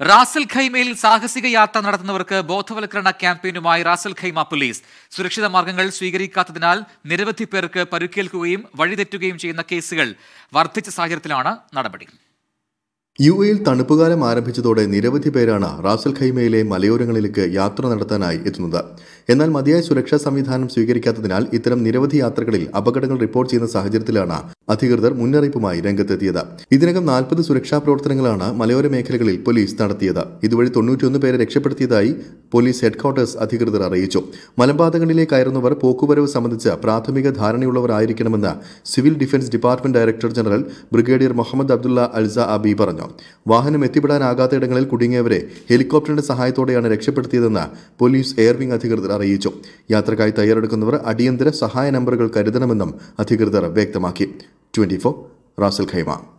Ras al ഖൈമയിൽ സാഹസിക യാത്ര നടത്തുന്നവർക്ക് ബോധവൽക്കരണ ക്യാമ്പയിനുമായി റാസൽ ഖൈമ പോലീസ് സുരക്ഷിത മാർഗങ്ങൾ സ്വീകരിക്കാത്തതിനാൽ നിരവധി പേർക്ക് പരുക്കേൽക്കുകയും വഴിതെറ്റുകയും ചെയ്യുന്ന കേസുകൾ വർദ്ധിച്ച സാഹചര്യത്തിലാണ് നടപടി യു എയിൽ തണുപ്പുകാലം ആരംഭിച്ചതോടെ നിരവധി പേരാണ് റാസൽ ഖൈമയിലെ മലയോരങ്ങളിലേക്ക് യാത്ര നടത്താനായി എത്തുന്നത് എന്നാൽ മതിയായ സുരക്ഷാ സംവിധാനം സ്വീകരിക്കാത്തതിനാൽ ഇത്തരം നിരവധി യാത്രകളിൽ അപകടങ്ങൾ റിപ്പോർട്ട് ചെയ്യുന്ന സാഹചര്യത്തിലാണ് അധികൃതർ മുന്നറിയിപ്പുമായി രംഗത്തെത്തിയത് ഇതിനകം നാൽപ്പത് സുരക്ഷാ പ്രവർത്തനങ്ങളാണ് മലയോര മേഖലകളിൽ പോലീസ് നടത്തിയത് ഇതുവഴി തൊണ്ണൂറ്റിയൊന്ന് പേരെ രക്ഷപ്പെടുത്തിയതായി പോലീസ് ഹെഡ്ക്വാർട്ടേഴ്സ് അധികൃതർ അറിയിച്ചു മലമ്പാതകളിലേക്ക് കയറുന്നവർ പോക്കുവരവ് സംബന്ധിച്ച് പ്രാഥമിക ധാരണയുള്ളവരായിരിക്കണമെന്ന് civil defence department director general brigadier Mohammed Abdullah അൽസ അബി പറഞ്ഞു വാഹനം എത്തിപ്പെടാനാകാത്ത ഇടങ്ങളിൽ കുടുങ്ങിയവരെ ഹെലികോപ്റ്ററിന്റെ സഹായത്തോടെയാണ് രക്ഷപ്പെടുത്തിയതെന്ന് പോലീസ് എയർവിംഗ് അധികൃതർ അറിയിച്ചു യാത്രക്കായി തയ്യാറെടുക്കുന്നവർ അടിയന്തര സഹായ നമ്പറുകൾ കരുതണമെന്നും അധികൃതർ വ്യക്തമാക്കി ട്വന്റി റാസൽ ഖൈമ